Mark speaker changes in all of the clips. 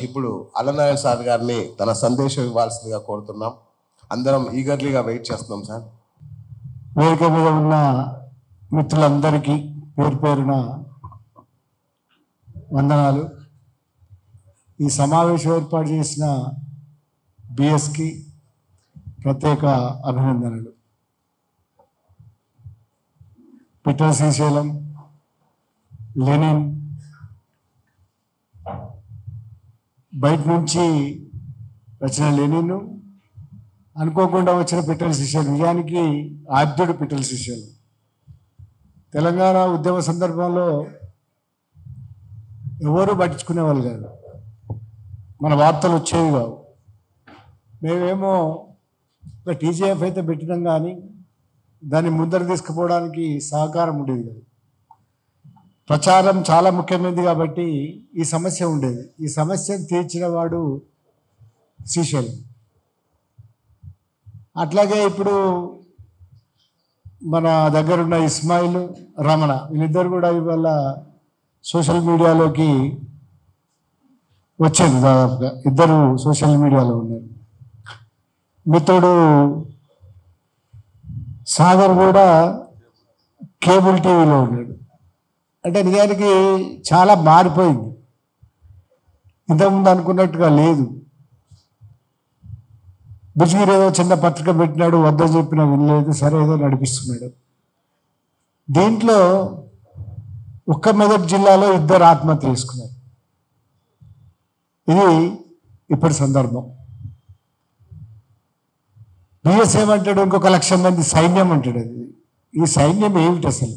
Speaker 1: ఇప్పుడు అల్లనారాయణ సార్ గారిని తన సందేశం ఇవ్వాల్సిందిగా కోరుతున్నాం అందరం ఈగర్లీగా వెయిట్ చేస్తున్నాం సార్
Speaker 2: వేదిక మీద ఉన్న మిత్రులందరికీ పేరు పేరున వందనాలు ఈ సమావేశం ఏర్పాటు చేసిన బిఎస్కి ప్రత్యేక అభినందనలు పిటర్ శ్రీశైలం లెనిన్ బయట నుంచి వచ్చిన లెనిన్ అనుకోకుండా వచ్చిన పిట్టల శిష్యులు నిజానికి ఆద్యుడు పిట్టల శిష్యులు తెలంగాణ ఉద్యమ సందర్భంలో ఎవరు పట్టించుకునే వాళ్ళు కాదు మన వార్తలు వచ్చేవి కావు మేమేమో ఒక టీజీఎఫ్ అయితే పెట్టినాం కానీ దాన్ని ముందర తీసుకుపోవడానికి సహకారం ఉండేది కాదు ప్రచారం చాలా ముఖ్యమైనది కాబట్టి ఈ సమస్య ఉండేది ఈ సమస్యను తీర్చిన వాడు శ్రీశైలం అట్లాగే ఇప్పుడు మన దగ్గర ఉన్న ఇస్మాయిల్ రమణ వీళ్ళిద్దరు కూడా ఇవాళ సోషల్ మీడియాలోకి వచ్చారు దాదాపుగా ఇద్దరు సోషల్ మీడియాలో ఉన్నారు మిత్రుడు సాగర్ కూడా కేబుల్ టీవీలో ఉన్నాడు అంటే నిజానికి చాలా మారిపోయింది ఇంతకుముందు అనుకున్నట్టుగా లేదు బుజ్గిరి ఏదో చిన్న పత్రిక పెట్టినాడు వద్ద చెప్పినా వినలేదు సరే ఏదో నడిపిస్తున్నాడు దీంట్లో ఒక్క మెదక్ జిల్లాలో ఇద్దరు ఆత్మహత్య చేసుకున్నారు ఇది ఇప్పటి సందర్భం బిఎస్ ఏమంటాడు ఇంకొక లక్ష మంది సైన్యం అంటాడు అది ఈ సైన్యం ఏమిటి అసలు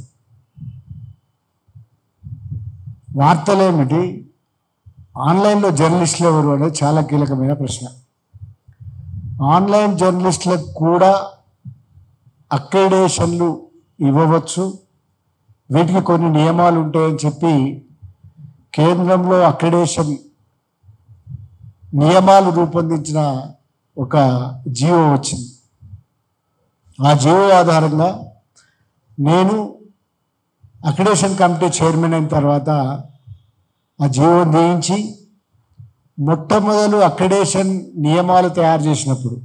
Speaker 2: వార్తలేమిటి ఆన్లైన్లో జర్నలిస్టులు ఎవరు అనేది చాలా కీలకమైన ప్రశ్న ఆన్లైన్ జర్నలిస్టులకు కూడా అక్రిడేషన్లు ఇవ్వవచ్చు వీటికి కొన్ని నియమాలు ఉంటాయని చెప్పి కేంద్రంలో అక్రిడేషన్ నియమాలు రూపొందించిన ఒక జీవో వచ్చింది ఆ జీవో ఆధారంగా నేను అక్రిడేషన్ కమిటీ చైర్మన్ అయిన తర్వాత ఆ జీవో నియించి మొట్టమొదలు అక్రిడేషన్ నియమాలు తయారు చేసినప్పుడు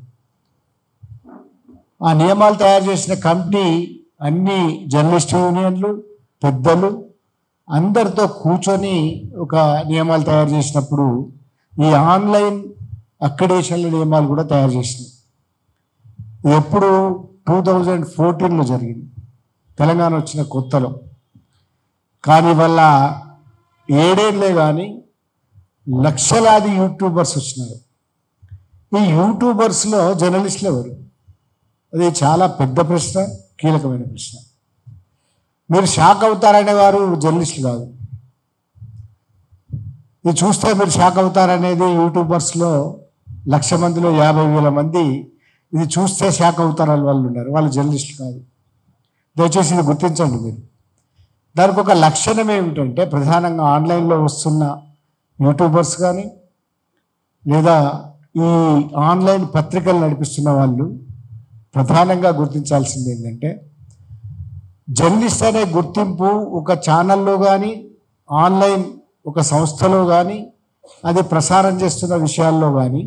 Speaker 2: ఆ నియమాలు తయారు చేసిన కమిటీ అన్ని జర్నలిస్ట్ యూనియన్లు పెద్దలు అందరితో కూర్చొని ఒక నియమాలు తయారు చేసినప్పుడు ఈ ఆన్లైన్ అక్రిడేషన్ల నియమాలు కూడా తయారు చేసినాయి ఇది ఎప్పుడు టూ థౌజండ్ ఫోర్టీన్లో జరిగింది తెలంగాణ వచ్చిన కొత్తలో కానీ వల్ల ఏడేళ్ళే కానీ లక్షలాది యూట్యూబర్స్ వచ్చినారు ఈ యూట్యూబర్స్లో జర్నలిస్టులు ఎవరు అది చాలా పెద్ద ప్రశ్న కీలకమైన ప్రశ్న మీరు షాక్ అవుతారనే వారు జర్నలిస్టులు కాదు ఇది చూస్తే మీరు షాక్ అవుతారనేది యూట్యూబర్స్లో లక్ష మందిలో యాభై వేల మంది ఇది చూస్తే షాక్ అవుతారని వాళ్ళు ఉన్నారు వాళ్ళు జర్నలిస్టులు కాదు దయచేసి ఇది గుర్తించండి మీరు దానికి ఒక లక్షణం ఏమిటంటే ప్రధానంగా ఆన్లైన్లో వస్తున్న యూట్యూబర్స్ కానీ లేదా ఈ ఆన్లైన్ పత్రికలు నడిపిస్తున్న వాళ్ళు ప్రధానంగా గుర్తించాల్సింది ఏంటంటే జర్నలిస్ట్ అనే గుర్తింపు ఒక ఛానల్లో కానీ ఆన్లైన్ ఒక సంస్థలో కానీ అది ప్రసారం చేస్తున్న విషయాల్లో కానీ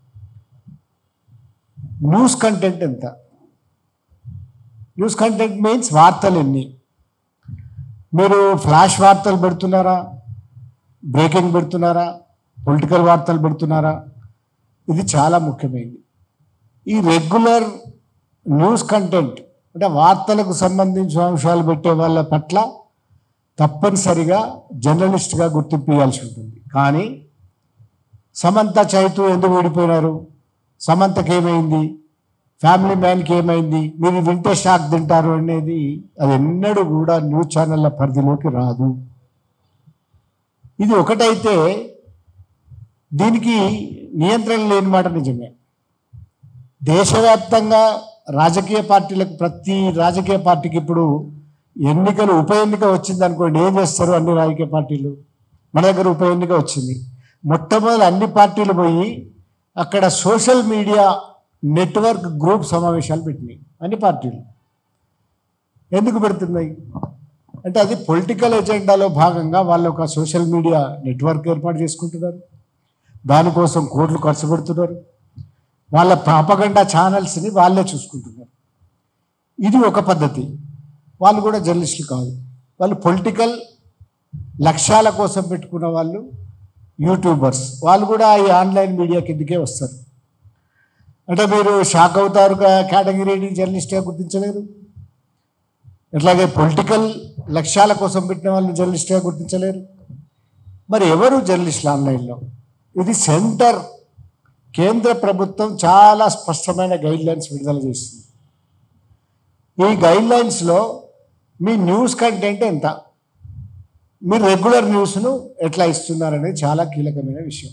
Speaker 2: న్యూస్ కంటెంట్ ఎంత న్యూస్ కంటెంట్ మీన్స్ వార్తలు ఎన్ని మీరు ఫ్లాష్ వార్తలు పెడుతున్నారా బ్రేకింగ్ పెడుతున్నారా పొలిటికల్ వార్తలు పెడుతున్నారా ఇది చాలా ముఖ్యమైనది ఈ రెగ్యులర్ న్యూస్ కంటెంట్ అంటే వార్తలకు సంబంధించిన అంశాలు పెట్టే వాళ్ళ పట్ల తప్పనిసరిగా జర్నలిస్ట్గా గుర్తింపు ఇవ్వాల్సి ఉంటుంది కానీ సమంత చైతు ఎందుకు విడిపోయినారు సమంతకి ఏమైంది ఫ్యామిలీ మ్యాన్కి ఏమైంది మీరు వింటే షాక్ తింటారు అనేది అది ఎన్నడూ కూడా న్యూస్ ఛానళ్ళ పరిధిలోకి రాదు ఇది ఒకటైతే దీనికి నియంత్రణ లేని మాట నిజమే దేశవ్యాప్తంగా రాజకీయ పార్టీలకు ప్రతి రాజకీయ పార్టీకి ఇప్పుడు ఎన్నికలు ఉప ఎన్నిక వచ్చింది అనుకోండి ఏం చేస్తారు అన్ని రాజకీయ పార్టీలు మన దగ్గర ఉప ఎన్నిక వచ్చింది మొట్టమొదటి అన్ని పార్టీలు పోయి అక్కడ సోషల్ మీడియా నెట్వర్క్ గ్రూప్ సమావేశాలు పెట్టినాయి అన్ని పార్టీలు ఎందుకు పెడుతున్నాయి అంటే అది పొలిటికల్ ఎజెండాలో భాగంగా వాళ్ళు ఒక సోషల్ మీడియా నెట్వర్క్ ఏర్పాటు చేసుకుంటున్నారు దానికోసం కోట్లు ఖర్చు పెడుతున్నారు వాళ్ళ ప్రాపగండా ఛానల్స్ని వాళ్ళే చూసుకుంటున్నారు ఇది ఒక పద్ధతి వాళ్ళు కూడా జర్నలిస్టులు కాదు వాళ్ళు పొలిటికల్ లక్ష్యాల కోసం పెట్టుకున్న వాళ్ళు యూట్యూబర్స్ వాళ్ళు కూడా ఈ ఆన్లైన్ మీడియా కిందకే వస్తారు అంటే మీరు షాక్ అవుతారు కేటగిరీ జర్నలిస్ట్గా గుర్తించలేరు అట్లాగే పొలిటికల్ లక్ష్యాల కోసం పెట్టిన వాళ్ళని జర్నలిస్ట్గా గుర్తించలేరు మరి ఎవరు జర్నలిస్టులు ఆన్లైన్లో ఇది సెంటర్ కేంద్ర ప్రభుత్వం చాలా స్పష్టమైన గైడ్ లైన్స్ విడుదల చేస్తుంది ఈ గైడ్ లైన్స్లో మీ న్యూస్ కంటెంట్ ఎంత మీరు రెగ్యులర్ న్యూస్ను ఎట్లా ఇస్తున్నారనేది చాలా కీలకమైన విషయం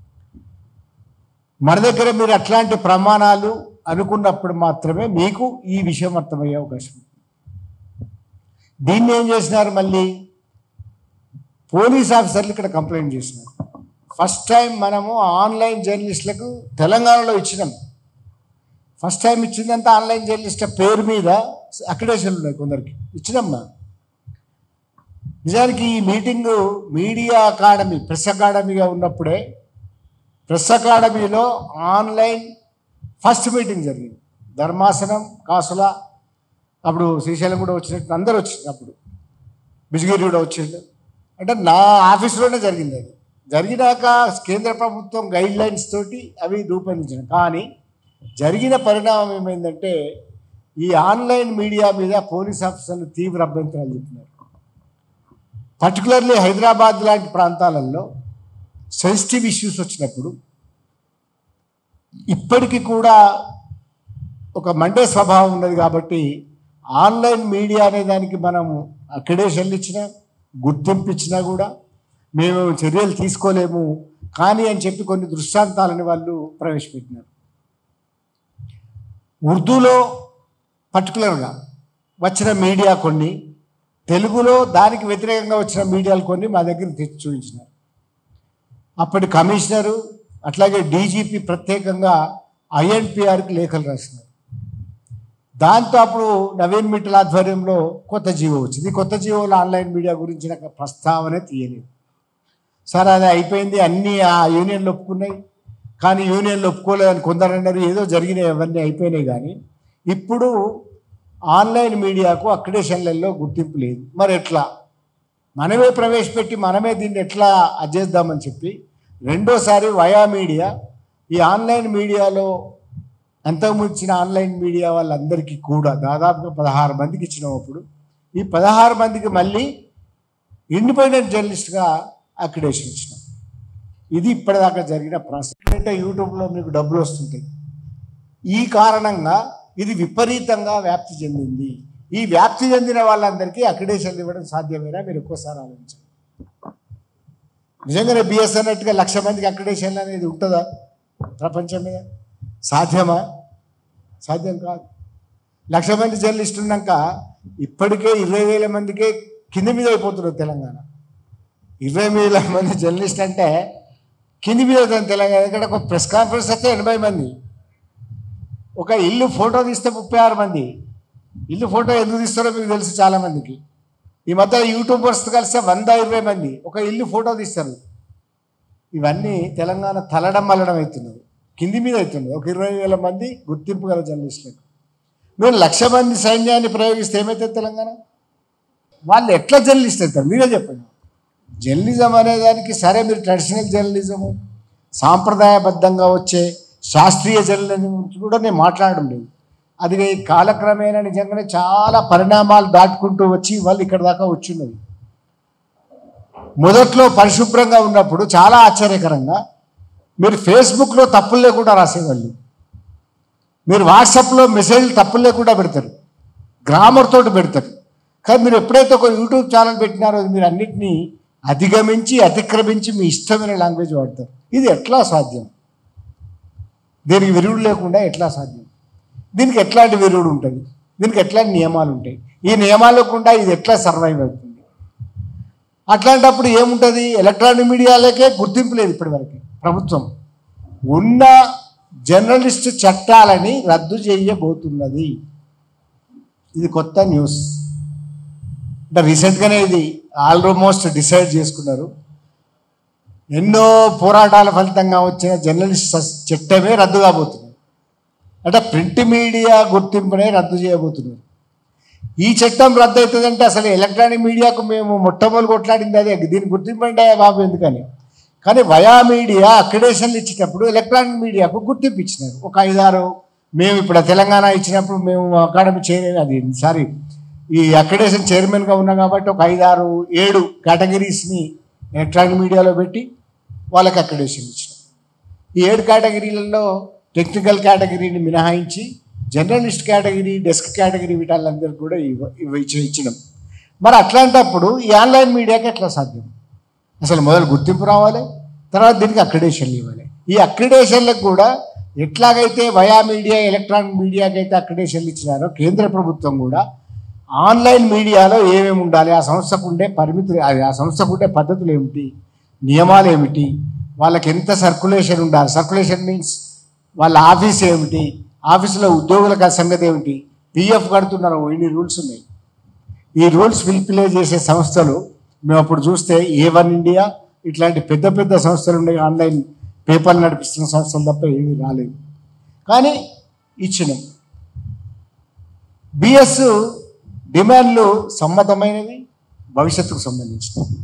Speaker 2: మన దగ్గర మీరు అట్లాంటి ప్రమాణాలు అనుకున్నప్పుడు మాత్రమే మీకు ఈ విషయం అర్థమయ్యే అవకాశం ఉంది. దీన్ని ఏం చేసినారు మళ్ళీ పోలీస్ ఆఫీసర్లు ఇక్కడ కంప్లైంట్ చేసినారు ఫస్ట్ టైం మనము ఆన్లైన్ జర్నలిస్టులకు తెలంగాణలో ఇచ్చినాం ఫస్ట్ టైం ఇచ్చిందంతా ఆన్లైన్ జర్నలిస్ట్ పేరు మీద అక్రిడేషన్లు ఉన్నాయి కొందరికి ఇచ్చినమ్మా నిజానికి ఈ మీటింగు మీడియా అకాడమీ ప్రెస్ అకాడమీగా ఉన్నప్పుడే ప్రెస్ అకాడమీలో ఆన్లైన్ ఫస్ట్ మీటింగ్ జరిగింది ధర్మాసనం కాసుల అప్పుడు శ్రీశైలం కూడా వచ్చినట్టు అందరూ వచ్చింది అప్పుడు బిజగిరి కూడా వచ్చిండు అంటే నా ఆఫీసులోనే జరిగింది అది జరిగినాక కేంద్ర ప్రభుత్వం గైడ్ లైన్స్ తోటి అవి రూపొందించిన కానీ జరిగిన పరిణామం ఏమైందంటే ఈ ఆన్లైన్ మీడియా మీద పోలీస్ ఆఫీసర్లు తీవ్ర అభ్యంతరాలు చెప్పినారు పర్టికులర్లీ హైదరాబాద్ లాంటి ప్రాంతాలలో సెన్సిటివ్ ఇష్యూస్ వచ్చినప్పుడు ఇప్పటికీ కూడా ఒక మండే స్వభావం ఉన్నది కాబట్టి ఆన్లైన్ మీడియా అనే దానికి మనము అక్రిడేషన్లు ఇచ్చినా గుర్తింపు ఇచ్చినా కూడా మేము చర్యలు తీసుకోలేము కానీ అని చెప్పి కొన్ని దృష్టాంతాలని వాళ్ళు ప్రవేశపెట్టినారు ఉర్దూలో పర్టికులర్గా వచ్చిన మీడియా కొన్ని తెలుగులో దానికి వ్యతిరేకంగా వచ్చిన మీడియాలు కొన్ని మా దగ్గర తెచ్చి చూపించినారు అప్పటి కమిషనరు అట్లాగే డీజీపీ ప్రత్యేకంగా ఐఎన్పిఆర్కి లేఖలు రాసినారు దాంతో అప్పుడు నవీన్ మిట్టల్ ఆధ్వర్యంలో కొత్త జీవో వచ్చింది ఈ కొత్త జీవోలో ఆన్లైన్ మీడియా గురించిన ప్రస్తావనే తీయలేదు సరే అది అయిపోయింది అన్నీ ఆ యూనియన్లు ఒప్పుకున్నాయి కానీ యూనియన్లు ఒప్పుకోలేదని కొందరు అన్నారు ఏదో జరిగినాయి అవన్నీ అయిపోయినాయి కానీ ఇప్పుడు ఆన్లైన్ మీడియాకు అక్రిడేషన్లలో గుర్తింపు లేదు మరి ఎట్లా మనమే ప్రవేశపెట్టి మనమే దీన్ని ఎట్లా అజేద్దామని చెప్పి రెండోసారి వయా మీడియా ఈ ఆన్లైన్ మీడియాలో అంతకుముందు ఇచ్చిన ఆన్లైన్ మీడియా వాళ్ళందరికీ కూడా దాదాపుగా పదహారు మందికి ఇచ్చినాం అప్పుడు ఈ పదహారు మందికి మళ్ళీ ఇండిపెండెంట్ జర్నలిస్ట్గా అక్రిడేషన్ ఇచ్చినాం ఇది ఇప్పటిదాకా జరిగిన ప్రాసెస్ అంటే యూట్యూబ్లో మీకు డబ్బులు వస్తుంటాయి ఈ కారణంగా ఇది విపరీతంగా వ్యాప్తి చెందింది ఈ వ్యాప్తి చెందిన వాళ్ళందరికీ అక్రిడేషన్లు ఇవ్వడం సాధ్యమేనా మీరు ఎక్కువసారి ఆలోచించండి నిజంగానే బిఎస్ అన్నట్టుగా లక్ష మందికి అక్రిడేషన్లు అనేది ఉంటుందా ప్రపంచం మీద సాధ్యమా సాధ్యం కాదు లక్ష మంది జర్నలిస్టులు ఉన్నాక ఇప్పటికే ఇరవై వేల మందికే కింది మీద అయిపోతున్నారు తెలంగాణ ఇరవై వేల మంది జర్నలిస్ట్ అంటే కింది మీద అవుతుంది తెలంగాణ ఇక్కడ ఒక ప్రెస్ కాన్ఫరెన్స్ వస్తే ఎనభై మంది ఒక ఇల్లు ఫోటో తీస్తే ముప్పై ఆరు మంది ఇల్లు ఫోటో ఎందుకు తీస్తారో మీకు తెలుసు చాలా మందికి ఈ మధ్య యూట్యూబర్స్ కలిస్తే వంద ఇరవై మంది ఒక ఇల్లు ఫోటో తీస్తారు ఇవన్నీ తెలంగాణ తలడం మల్లడం అవుతున్నది కింది మీద అవుతుంది ఒక ఇరవై వేల మంది గుర్తింపు గల జర్నలిస్టులకు మీరు లక్ష మంది సైన్యాన్ని ప్రయోగిస్తే ఏమవుతుంది తెలంగాణ వాళ్ళు ఎట్లా జర్నలిస్ట్ అవుతారు మీరే చెప్పండి జర్నలిజం అనేదానికి సరే మీరు ట్రెడిషనల్ జర్నలిజము సాంప్రదాయబద్ధంగా వచ్చే శాస్త్రీయ జర్నలిజం గురించి కూడా నేను మాట్లాడడం లేదు అది కాలక్రమేణా నిజంగానే చాలా పరిణామాలు దాటుకుంటూ వచ్చి వాళ్ళు ఇక్కడ దాకా వచ్చిన్నది మొదట్లో పరిశుభ్రంగా ఉన్నప్పుడు చాలా ఆశ్చర్యకరంగా మీరు ఫేస్బుక్లో తప్పులు లేకుండా రాసేవాళ్ళు మీరు వాట్సాప్లో మెసేజ్లు తప్పులు లేకుండా పెడతారు గ్రామర్ తోటి పెడతారు కానీ మీరు ఎప్పుడైతే ఒక యూట్యూబ్ ఛానల్ పెట్టినారో మీరు అన్నిటినీ అధిగమించి అతిక్రమించి మీ ఇష్టమైన లాంగ్వేజ్ వాడతారు ఇది ఎట్లా సాధ్యం దీనికి విరుడు లేకుండా ఎట్లా సాధ్యం దీనికి ఎట్లాంటి విరుడు ఉంటుంది దీనికి ఎట్లాంటి నియమాలు ఉంటాయి ఈ నియమాలు లేకుండా ఇది ఎట్లా సర్వైవ్ అవుతుంది అట్లాంటప్పుడు ఏముంటుంది ఎలక్ట్రానిక్ మీడియాలకే గుర్తింపు లేదు ఇప్పటివరకు ప్రభుత్వం ఉన్న జర్నలిస్ట్ చట్టాలని రద్దు చేయబోతున్నది ఇది కొత్త న్యూస్ అంటే రీసెంట్గానే ఇది ఆల్మోస్ట్ డిసైడ్ చేసుకున్నారు ఎన్నో పోరాటాల ఫలితంగా వచ్చిన జర్నలిస్ట్ సస్- చట్టమే రద్దు కాబోతుంది అంటే ప్రింట్ మీడియా గుర్తింపునే రద్దు చేయబోతున్నారు ఈ చట్టం రద్దు అవుతుందంటే అసలు ఎలక్ట్రానిక్ మీడియాకు మేము మొట్టమొదటి కొట్లాడింది అదే దీన్ని గుర్తింపు అంటే బాబు ఎందుకని కానీ వయా మీడియా అక్రిడేషన్లు ఇచ్చేటప్పుడు ఎలక్ట్రానిక్ మీడియాకు గుర్తింపు ఇచ్చినారు ఒక ఐదారు మేము ఇప్పుడు తెలంగాణ ఇచ్చినప్పుడు మేము అకాడమీ చైర్ అది సారీ ఈ అక్రిడేషన్ చైర్మన్గా ఉన్నాం కాబట్టి ఒక ఐదారు ఏడు కేటగిరీస్ని ఎలక్ట్రానిక్ మీడియాలో పెట్టి వాళ్ళకి అక్రిడేషన్ ఇచ్చినాం ఈ ఏడు కేటగిరీలలో టెక్నికల్ కేటగిరీని మినహాయించి జర్నలిస్ట్ కేటగిరీ డెస్క్ కేటగిరీ వీటాలందరికీ కూడా ఇవ్వ ఇవ్వ ఇచ్చి ఇచ్చినాం మరి అట్లాంటప్పుడు ఈ ఆన్లైన్ మీడియాకి ఎట్లా సాధ్యం అసలు మొదలు గుర్తింపు రావాలి తర్వాత దీనికి అక్రిడేషన్లు ఇవ్వాలి ఈ అక్రిడేషన్లకు కూడా ఎట్లాగైతే వయా మీడియా ఎలక్ట్రానిక్ మీడియాకి అయితే అక్రిడేషన్లు ఇచ్చినారో కేంద్ర ప్రభుత్వం కూడా ఆన్లైన్ మీడియాలో ఏమేమి ఉండాలి ఆ సంస్థకు ఉండే పరిమితులు అది ఆ సంస్థకు ఉండే పద్ధతులు ఏమిటి నియమాలు ఏమిటి వాళ్ళకి ఎంత సర్కులేషన్ ఉండాలి సర్కులేషన్ మీన్స్ వాళ్ళ ఆఫీస్ ఏమిటి ఆఫీసులో ఉద్యోగుల సంగతి ఏమిటి పిఎఫ్ కడుతున్నారు ఇన్ని రూల్స్ ఉన్నాయి ఈ రూల్స్ ఫిల్ఫిలే చేసే సంస్థలు మేము అప్పుడు చూస్తే ఏ వన్ ఇండియా ఇట్లాంటి పెద్ద పెద్ద సంస్థలు ఉన్నాయి ఆన్లైన్ పేపర్లు నడిపిస్తున్న సంస్థలు తప్ప ఏమీ రాలేదు కానీ ఇచ్చినాం బిఎస్ డిమాండ్లు సమ్మతమైనవి భవిష్యత్తుకు సంబంధించినవి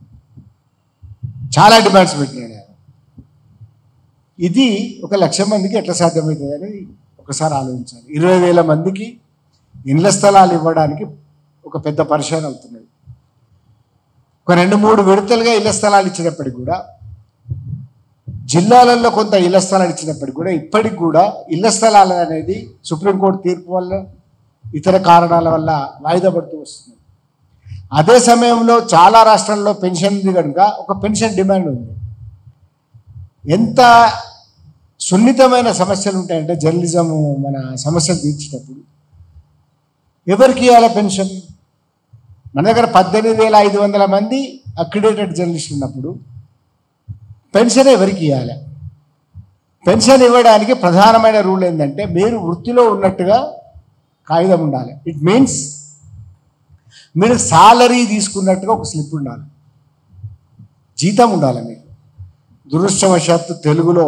Speaker 2: చాలా డిమాండ్స్ పెట్టినాడు ఆయన ఇది ఒక లక్ష మందికి ఎట్లా సాధ్యమవుతుంది అనేది ఒకసారి ఆలోచించాలి ఇరవై వేల మందికి ఇండ్ల స్థలాలు ఇవ్వడానికి ఒక పెద్ద పరిశీలన అవుతున్నది ఒక రెండు మూడు విడతలుగా ఇళ్ల స్థలాలు ఇచ్చినప్పటికి కూడా జిల్లాలలో కొంత ఇళ్ల స్థలాలు ఇచ్చినప్పటికి కూడా ఇప్పటికి కూడా ఇళ్ల స్థలాలు అనేది సుప్రీంకోర్టు తీర్పు వల్ల ఇతర కారణాల వల్ల వాయిదా పడుతూ వస్తుంది అదే సమయంలో చాలా రాష్ట్రాల్లో పెన్షన్ ఉంది కనుక ఒక పెన్షన్ డిమాండ్ ఉంది ఎంత సున్నితమైన సమస్యలు ఉంటాయంటే జర్నలిజం మన సమస్యలు తీర్చేటప్పుడు ఎవరికి ఇవ్వాలి పెన్షన్ మన దగ్గర పద్దెనిమిది వేల ఐదు వందల మంది అక్రిడేటెడ్ జర్నలిస్టులు ఉన్నప్పుడు పెన్షన్ ఎవరికి ఇవ్వాలి పెన్షన్ ఇవ్వడానికి ప్రధానమైన రూల్ ఏంటంటే మీరు వృత్తిలో ఉన్నట్టుగా కాగితం ఉండాలి ఇట్ మీన్స్ మీరు సాలరీ తీసుకున్నట్టుగా ఒక స్లిప్ ఉండాలి జీతం ఉండాలి మీకు దురదృష్టవశాత్తు తెలుగులో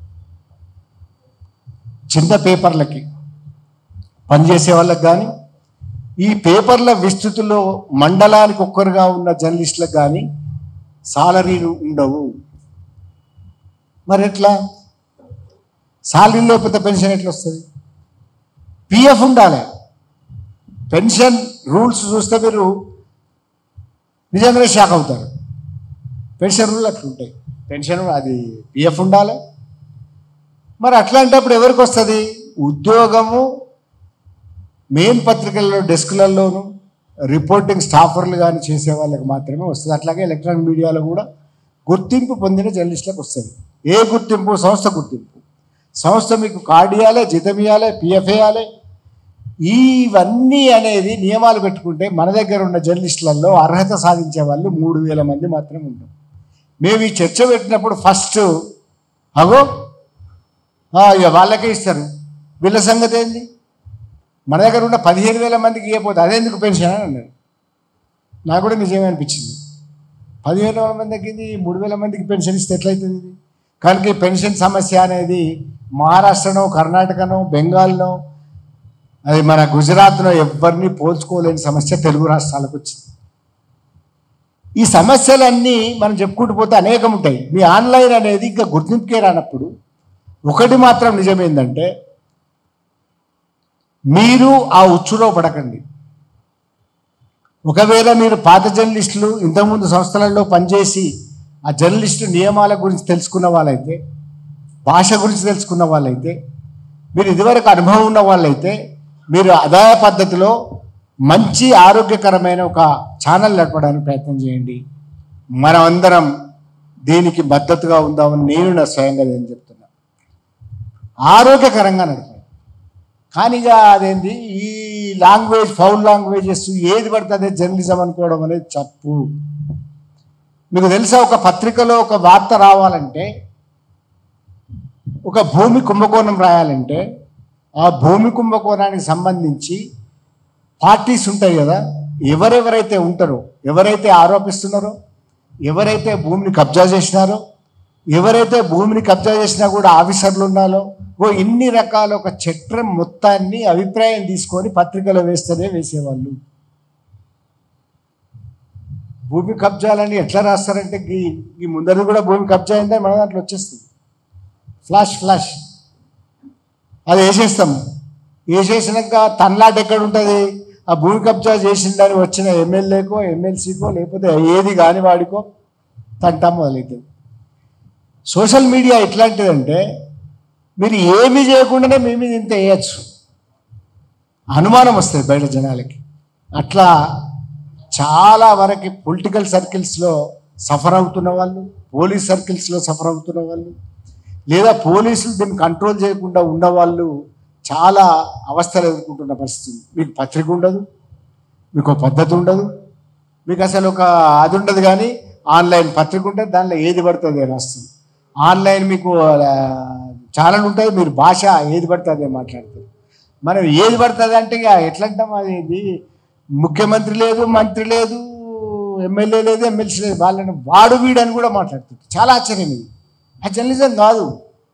Speaker 2: చిన్న పేపర్లకి పనిచేసే వాళ్ళకి కానీ ఈ పేపర్ల విస్తృతిలో మండలానికి ఒక్కరుగా ఉన్న జర్నలిస్టులకు కానీ సాలరీలు ఉండవు మరి ఎట్లా సాలరీ లేకపోతే పెన్షన్ ఎట్లా వస్తుంది పిఎఫ్ ఉండాలి పెన్షన్ రూల్స్ చూస్తే మీరు నిజంగానే షాక్ అవుతారు పెన్షన్ రూల్ అట్లా ఉంటాయి పెన్షన్ అది పిఎఫ్ ఉండాలి మరి అట్లాంటప్పుడు ఎవరికి వస్తుంది ఉద్యోగము మెయిన్ పత్రికల్లో డెస్క్లలోను రిపోర్టింగ్ స్టాఫర్లు కానీ చేసే వాళ్ళకి మాత్రమే వస్తుంది అట్లాగే ఎలక్ట్రానిక్ మీడియాలో కూడా గుర్తింపు పొందిన జర్నలిస్టులకు వస్తుంది ఏ గుర్తింపు సంస్థ గుర్తింపు సంస్థ మీకు కార్డు ఇవ్వాలి జీతం ఇవ్వాలి పిఎఫ్ ఇవ్వాలి ఇవన్నీ అనేది నియమాలు పెట్టుకుంటే మన దగ్గర ఉన్న జర్నలిస్టులలో అర్హత సాధించే వాళ్ళు మూడు వేల మంది మాత్రమే ఉంటారు మేము ఈ చర్చ పెట్టినప్పుడు ఫస్ట్ అగో ఆ, ఇక వాళ్ళకే ఇస్తారు వీళ్ళ సంగతి ఏంది మన దగ్గర ఉన్న పదిహేను వేల మందికి ఇవ్వకపోతే అదెందుకు పెన్షన్ అని అన్నారు నాకు కూడా నిజమే అనిపించింది పదిహేను వేల మంది తగ్గింది మూడు వేల మందికి పెన్షన్ ఇస్తే ఎట్లయితుంది ఇది కనుక ఈ పెన్షన్ సమస్య అనేది మహారాష్ట్రనో కర్ణాటకనో బెంగాల్నో అది మన గుజరాత్లో ఎవరిని పోల్చుకోలేని సమస్య తెలుగు రాష్ట్రాలకు వచ్చింది ఈ సమస్యలన్నీ మనం చెప్పుకుంటూ పోతే అనేకం ఉంటాయి మీ ఆన్లైన్ అనేది ఇంకా గుర్తింపుకే రానప్పుడు ఒకటి మాత్రం నిజమేందంటే మీరు ఆ ఉచ్చులో పడకండి ఒకవేళ మీరు పాత జర్నలిస్టులు ఇంతకుముందు సంస్థలలో పనిచేసి ఆ జర్నలిస్టు నియమాల గురించి తెలుసుకున్న వాళ్ళైతే భాష గురించి తెలుసుకున్న వాళ్ళైతే మీరు ఇదివరకు అనుభవం ఉన్న వాళ్ళైతే మీరు అదాయ పద్ధతిలో మంచి ఆరోగ్యకరమైన ఒక ఛానల్ నడపడానికి ప్రయత్నం చేయండి మనం అందరం దీనికి మద్దతుగా ఉందామని నేను నా స్వయంగా నేను చెప్తున్నా ఆరోగ్యకరంగా నడపండి కానీ ఇక అదేంటి ఈ లాంగ్వేజ్ ఫౌల్ లాంగ్వేజెస్ ఏది పడితే అదే జర్నలిజం అనుకోవడం అనేది తప్పు మీకు తెలుసా ఒక పత్రికలో ఒక వార్త రావాలంటే ఒక భూమి కుంభకోణం రాయాలంటే ఆ భూమి కుంభకోణానికి సంబంధించి పార్టీస్ ఉంటాయి కదా ఎవరెవరైతే ఉంటారో ఎవరైతే ఆరోపిస్తున్నారో ఎవరైతే భూమిని కబ్జా చేసినారో ఎవరైతే భూమిని కబ్జా చేసినా కూడా ఆఫీసర్లు ఉన్నారో ఓ ఇన్ని రకాల ఒక చట్టం మొత్తాన్ని అభిప్రాయం తీసుకొని పత్రికలో వేస్తేనే వేసేవాళ్ళు భూమి కబ్జాలని ఎట్లా రాస్తారంటే ఈ ఈ ముందర కూడా భూమి కబ్జా అయిందని మన దాంట్లో వచ్చేస్తుంది ఫ్లాష్ ఫ్లాష్ అది వేసేస్తాం వేసేసినాక తన్లాట ఎక్కడ ఉంటుంది ఆ భూమి కబ్జా చేసిందని వచ్చిన ఎమ్మెల్యేకో ఎమ్మెల్సీకో లేకపోతే ఏది కాని వాడికో తంటా మొదలవుతుంది సోషల్ మీడియా ఎట్లాంటిదంటే మీరు ఏమీ చేయకుండానే మీ మీద ఇంత వేయచ్చు అనుమానం వస్తుంది బయట జనాలకి అట్లా చాలా వరకు పొలిటికల్ సర్కిల్స్లో సఫర్ అవుతున్న వాళ్ళు పోలీస్ సర్కిల్స్లో సఫర్ అవుతున్న వాళ్ళు లేదా పోలీసులు దీన్ని కంట్రోల్ చేయకుండా ఉన్నవాళ్ళు చాలా అవస్థలు ఎదుర్కొంటున్న పరిస్థితి ఉంది. మీకు పత్రిక ఉండదు మీకు ఒక పద్ధతి ఉండదు మీకు అసలు ఒక అది ఉండదు కానీ ఆన్లైన్ పత్రిక ఉంటుంది దానిలో ఏది పడుతుంది అని వస్తుంది ఆన్లైన్ మీకు ఛానల్ ఉంటుంది మీరు భాష ఏది పడుతుంది అదే మాట్లాడతారు మనం ఏది పడుతుంది అంటే ఇక ఎట్లా అంటాం అది ఇది ముఖ్యమంత్రి లేదు మంత్రి లేదు ఎమ్మెల్యే లేదు ఎమ్మెల్సీ లేదు వాళ్ళని వాడు వీడు అని కూడా మాట్లాడుతుంది చాలా ఆశ్చర్యం ఇది ఆ జర్నలిజం కాదు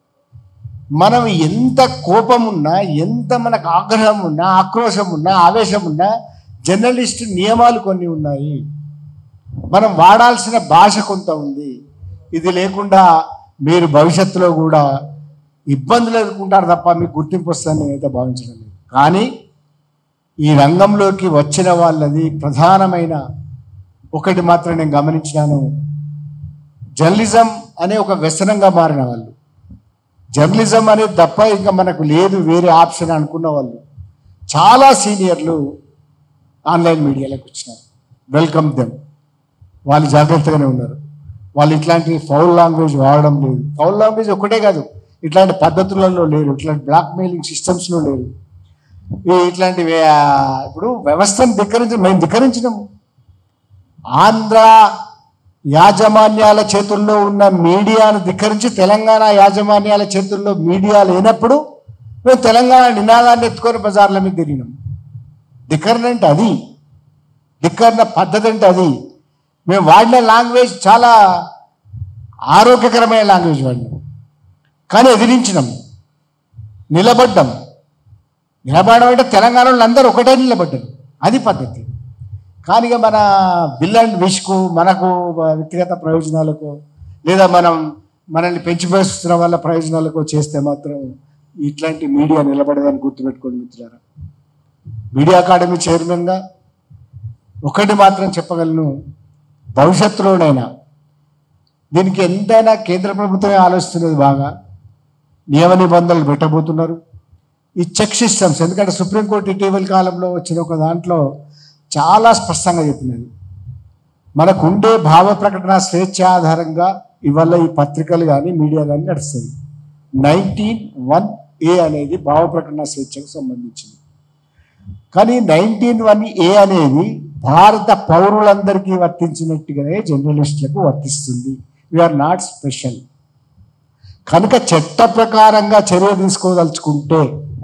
Speaker 2: మనం ఎంత కోపం ఉన్నా ఎంత మనకు ఆగ్రహం ఉన్నా ఆక్రోశం ఉన్నా ఆవేశం ఉన్నా జర్నలిస్ట్ నియమాలు కొన్ని ఉన్నాయి మనం వాడాల్సిన భాష కొంత ఉంది ఇది లేకుండా మీరు భవిష్యత్తులో కూడా ఇబ్బందులు ఎదుర్కొంటారు తప్ప మీకు గుర్తింపు వస్తుందని నేనైతే భావించడం లేదు కానీ ఈ రంగంలోకి వచ్చిన వాళ్ళది ప్రధానమైన ఒకటి మాత్రం నేను గమనించినాను జర్నలిజం అనే ఒక వ్యసనంగా మారిన వాళ్ళు జర్నలిజం అనేది తప్ప ఇంకా మనకు లేదు వేరే ఆప్షన్ అనుకున్న వాళ్ళు చాలా సీనియర్లు ఆన్లైన్ మీడియాలోకి వచ్చినారు వెల్కమ్ దెమ్ వాళ్ళు జాగ్రత్తగానే ఉన్నారు వాళ్ళు ఇట్లాంటి ఫౌల్ లాంగ్వేజ్ వాడడం లేదు ఫౌల్ లాంగ్వేజ్ ఒకటే కాదు ఇట్లాంటి పద్ధతులలో లేరు ఇట్లాంటి బ్లాక్ మెయిలింగ్ సిస్టమ్స్లో లేరు ఈ ఇట్లాంటి వే- ఇప్పుడు వ్యవస్థను ధిక్కరించి మేము ధిక్కరించినాము ఆంధ్ర యాజమాన్యాల చేతుల్లో ఉన్న మీడియాను ధిక్కరించి తెలంగాణ యాజమాన్యాల చేతుల్లో మీడియా లేనప్పుడు మేము తెలంగాణ నినాదాన్ని ఎత్తుకొని బజార్ల మీద తిరిగినాం ధిక్కరణ అంటే అది ధిక్కరణ పద్ధతి అంటే అది మేము వాడిన లాంగ్వేజ్ చాలా ఆరోగ్యకరమైన లాంగ్వేజ్ వాడినాం కానీ ఎదిరించినాం నిలబడ్డాం నిలబడడం అంటే తెలంగాణలో అందరూ ఒకటే నిలబడ్డారు అది పద్ధతి కానీ ఇక మన బిల్ అండ్ విష్కు మనకు వ్యక్తిగత ప్రయోజనాలకు లేదా మనం మనల్ని పెంచి పోషిస్తున్న వాళ్ళ ప్రయోజనాలకు చేస్తే మాత్రం ఇట్లాంటి మీడియా నిలబడదని గుర్తుపెట్టుకోండి మిత్రులారా మీడియా అకాడమీ చైర్మన్గా ఒకటి మాత్రం చెప్పగలను భవిష్యత్తులోనైనా దీనికి ఎంతైనా కేంద్ర ప్రభుత్వమే ఆలోచిస్తున్నది బాగా నియమ నిబంధనలు పెట్టబోతున్నారు ఈ చెక్ సిస్టమ్స్ ఎందుకంటే సుప్రీంకోర్టు ఇటీవల కాలంలో వచ్చిన ఒక దాంట్లో చాలా స్పష్టంగా చెప్పినది మనకు ఉండే భావ ప్రకటన స్వేచ్ఛ ఆధారంగా ఇవాళ ఈ పత్రికలు కానీ మీడియా కానీ నడుస్తుంది నైన్టీన్ వన్ ఏ అనేది భావ ప్రకటన స్వేచ్ఛకు సంబంధించింది కానీ నైన్టీన్ వన్ ఏ అనేది భారత పౌరులందరికీ వర్తించినట్టుగానే జర్నలిస్టులకు వర్తిస్తుంది వీఆర్ నాట్ స్పెషల్ కనుక చట్ట ప్రకారంగా చర్య తీసుకోదలుచుకుంటే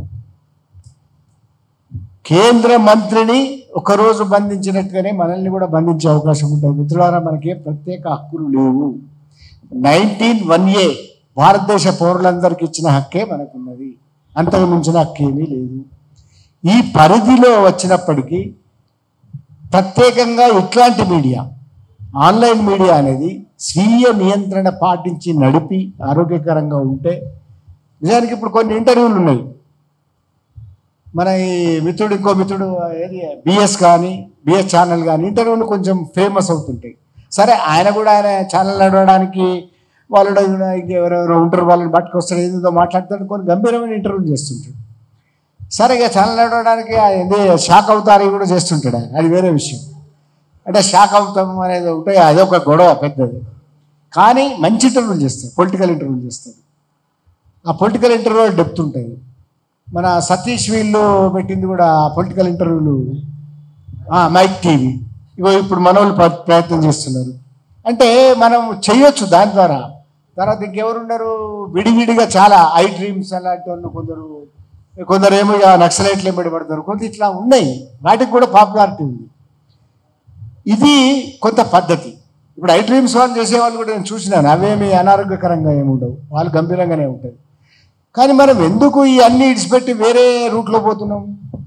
Speaker 2: కేంద్ర మంత్రిని ఒకరోజు బంధించినట్టుగానే మనల్ని కూడా బంధించే అవకాశం ఉంటుంది మిత్రులారా మనకి ఏ ప్రత్యేక హక్కులు లేవు నైన్టీన్ వన్ ఏ భారతదేశ పౌరులందరికీ ఇచ్చిన హక్కే మనకున్నది అంతకు మించిన హక్కు ఏమీ లేదు ఈ పరిధిలో వచ్చినప్పటికీ ప్రత్యేకంగా ఇట్లాంటి మీడియా ఆన్లైన్ మీడియా అనేది స్వీయ నియంత్రణ పాటించి నడిపి ఆరోగ్యకరంగా ఉంటే నిజానికి ఇప్పుడు కొన్ని ఇంటర్వ్యూలు ఉన్నాయి మన ఈ మిత్రుడు ఇంకో మిత్రుడు ఏది బిఎస్ కానీ బిఎస్ ఛానల్ కానీ ఇంటర్వ్యూలు కొంచెం ఫేమస్ అవుతుంటాయి సరే ఆయన కూడా ఆయన ఛానల్ నడవడానికి వాళ్ళు ఎవరెవరో ఉంటారు వాళ్ళని పట్టుకొస్తాడు ఏదో మాట్లాడతాడు కొన్ని గంభీరమైన ఇంటర్వ్యూలు చేస్తుంటాడు సరే ఇక ఛానల్ నడవడానికి అది షాక్ అవుతారు కూడా చేస్తుంటాడు ఆయన అది వేరే విషయం అంటే షాక్ అవుతాం అనేది ఒకటే అదొక గొడవ పెద్దది కానీ మంచి ఇంటర్వ్యూలు చేస్తాడు పొలిటికల్ ఇంటర్వ్యూలు చేస్తాడు ఆ పొలిటికల్ ఇంటర్వ్యూ డెప్త్ ఉంటుంది మన సతీష్ వీళ్ళు పెట్టింది కూడా పొలిటికల్ ఇంటర్వ్యూలు మైక్ టీవీ ఇగో ఇప్పుడు మన వాళ్ళు ప్ర- ప్రయత్నం చేస్తున్నారు అంటే మనం చేయొచ్చు దాని ద్వారా తర్వాత ఇంకెవరున్నారు విడివిడిగా చాలా ఐ డ్రీమ్స్ అలాంటి వాళ్ళు కొందరు కొందరు ఏమో ఇక నక్సలైట్లు ఎంబడి పడతారు కొంత ఇట్లా ఉన్నాయి వాటికి కూడా పాపులారిటీ ఉంది ఇది కొంత పద్ధతి ఇప్పుడు ఐ డ్రీమ్స్ వాళ్ళు చేసే వాళ్ళు కూడా నేను చూసినాను అవేమి అనారోగ్యకరంగా ఏమి ఉండవు వాళ్ళు గంభీరంగానే ఉంటుంది కానీ మనం ఎందుకు ఈ అన్ని ఇడిచిపెట్టి వేరే రూట్లో పోతున్నాం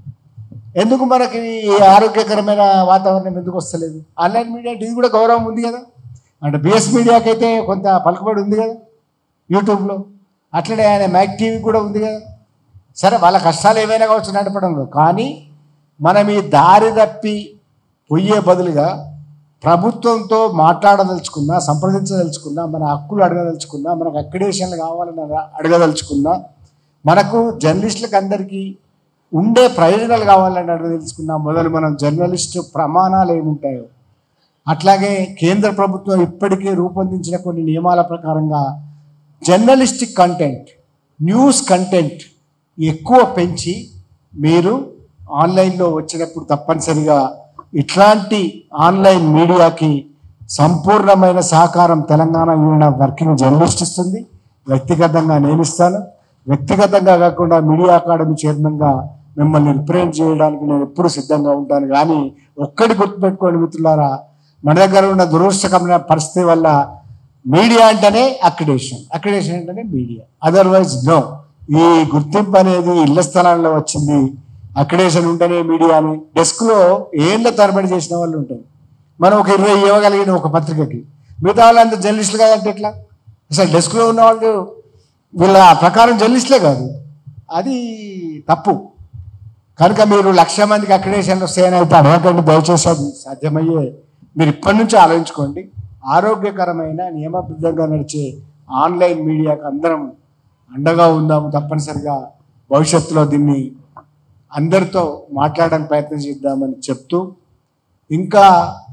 Speaker 2: ఎందుకు మనకి ఈ ఆరోగ్యకరమైన వాతావరణం ఎందుకు వస్తలేదు ఆన్లైన్ మీడియా అంటే ఇది కూడా గౌరవం ఉంది కదా అంటే బిఎస్ మీడియాకైతే కొంత పలుకుబడి ఉంది కదా యూట్యూబ్లో అట్లనే ఆయన మ్యాక్ టీవీ కూడా ఉంది కదా సరే వాళ్ళ కష్టాలు ఏమైనా కావచ్చు నడపడంలో కానీ మనం ఈ దారి తప్పి పొయ్యే బదులుగా ప్రభుత్వంతో మాట్లాడదలుచుకున్నా సంప్రదించదలుచుకున్నా మన హక్కులు అడగదలుచుకున్నా మనకు అక్రిడేషన్లు కావాలని అడ- అడగదలుచుకున్నా మనకు జర్నలిస్టులకు అందరికీ ఉండే ప్రయోజనాలు కావాలని అడగదలుచుకున్నా మొదలు మనం జర్నలిస్ట్ ప్రమాణాలు ఏముంటాయో అట్లాగే కేంద్ర ప్రభుత్వం ఇప్పటికే రూపొందించిన కొన్ని నియమాల ప్రకారంగా జర్నలిస్టిక్ కంటెంట్ న్యూస్ కంటెంట్ ఎక్కువ పెంచి మీరు ఆన్లైన్లో వచ్చినప్పుడు తప్పనిసరిగా ఇట్లాంటి ఆన్లైన్ మీడియాకి సంపూర్ణమైన సహకారం Telangana union of working journalist ఇస్తుంది వ్యక్తిగతంగా నేను ఇస్తాను వ్యక్తిగతంగా కాకుండా మీడియా అకాడమీ చైర్మన్గా మిమ్మల్ని రిప్రజెంట్ చేయడానికి నేను ఎప్పుడు సిద్ధంగా ఉంటాను కానీ ఒక్కటి గుర్తుపెట్టుకోండి మిత్రులారా మన దగ్గర ఉన్న దురదృష్టకరమైన పరిస్థితి వల్ల మీడియా అంటేనే అక్రిడేషన్ అక్రిడేషన్ అంటేనే మీడియా అదర్వైజ్ నో ఈ గుర్తింపు అనేది ఇళ్ల స్థలాల్లో వచ్చింది అక్రిడేషన్ ఉంటేనే మీడియా అని డెస్క్లో ఏళ్ళ తరబడి చేసిన వాళ్ళు ఉంటారు మనం ఒక ఇరవై ఇవ్వగలిగిన ఒక పత్రికకి మిగతా వాళ్ళంతా జర్నలిస్టులు కాదంటే ఎట్లా అసలు డెస్క్లో ఉన్న వాళ్ళు వీళ్ళ ప్రకారం జర్నలిస్టులే కాదు అది తప్పు కనుక మీరు లక్ష మందికి అక్రిడేషన్లు వస్తాయని అయితే అడగకండి దయచేసి అది సాధ్యమయ్యే మీరు ఇప్పటి నుంచి ఆలోచించుకోండి ఆరోగ్యకరమైన నియమబద్ధంగా నడిచే ఆన్లైన్ మీడియాకు అందరం అండగా ఉందాము తప్పనిసరిగా భవిష్యత్తులో దీన్ని అందరితో మాట్లాడడానికి ప్రయత్నం చేద్దామని చెప్తూ ఇంకా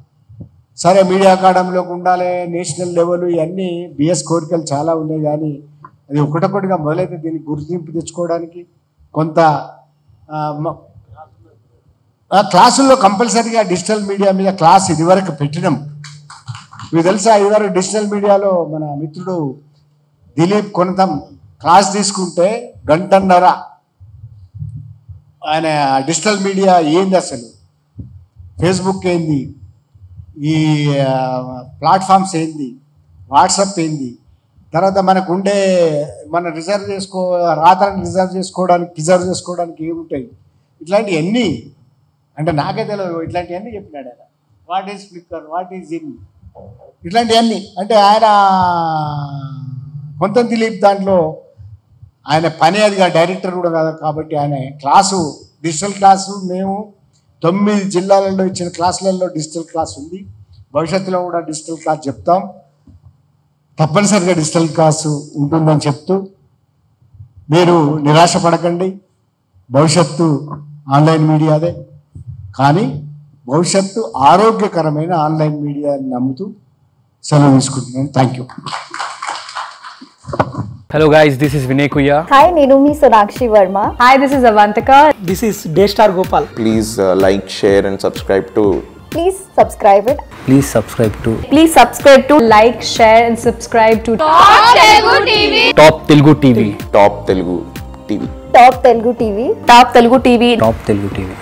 Speaker 2: సరే మీడియా అకాడమీలోకి ఉండాలి నేషనల్ లెవెల్ ఇవన్నీ బిఎస్ కోరికలు చాలా ఉన్నాయి కానీ అది ఒకటొకటిగా మొదలైతే దీనికి గుర్తింపు తెచ్చుకోవడానికి కొంత ఆ, మ- ఆ క్లాసుల్లో కంపల్సరీగా డిజిటల్ మీడియా మీద క్లాస్ ఇదివరకు పెట్టినాం మీకు తెలుసా ఇదివరకు డిజిటల్ మీడియాలో మన మిత్రుడు దిలీప్ కొనతం క్లాస్ తీసుకుంటే గంటన్నర ఆయన డిజిటల్ మీడియా ఏంది అసలు ఫేస్బుక్ ఏంది ఈ ఆ, ప్లాట్ఫామ్స్ ఏంది వాట్సాప్ ఏంది తర్వాత మనకు ఉండే మన రిజర్వ్ చేసుకో రాత్రిని రిజర్వ్ చేసుకోవడానికి ప్రిజర్వ్ చేసుకోవడానికి ఏముంటాయి ఇట్లాంటివన్నీ అంటే నాకే తెలియదు ఇట్లాంటివన్నీ చెప్పినాడు ఆయన what is flicker what is in ఇట్లాంటివన్నీ అంటే ఆయన కొంత దిలీప్ దాంట్లో ఆయన పని అదిగా డైరెక్టర్ కూడా కాదు కాబట్టి ఆయన క్లాసు డిజిటల్ క్లాసు మేము తొమ్మిది జిల్లాలలో ఇచ్చిన క్లాసులలో డిజిటల్ క్లాస్ ఉంది భవిష్యత్తులో కూడా డిజిటల్ క్లాస్ చెప్తాం తప్పనిసరిగా డిజిటల్ క్లాసు ఉంటుందని చెప్తూ మీరు నిరాశ పడకండి భవిష్యత్తు ఆన్లైన్ మీడియాదే కానీ భవిష్యత్తు ఆరోగ్యకరమైన ఆన్లైన్ మీడియాని నమ్ముతూ సెలవు తీసుకుంటున్నాను thank you
Speaker 3: Hello guys, this is Vinay Kuya.
Speaker 4: Hi నేను మీ Sonakshi Varma
Speaker 5: Hi, this is Avantika.
Speaker 6: This is Daystar Gopal.
Speaker 7: please uh, like, share, and subscribe to
Speaker 4: please subscribe it
Speaker 3: Please subscribe to
Speaker 5: Please subscribe to like, share, and subscribe to
Speaker 3: Top Telugu TV.
Speaker 7: Top Telugu TV.
Speaker 4: Top Telugu TV
Speaker 5: Top Telugu TV.
Speaker 3: Top Telugu TV.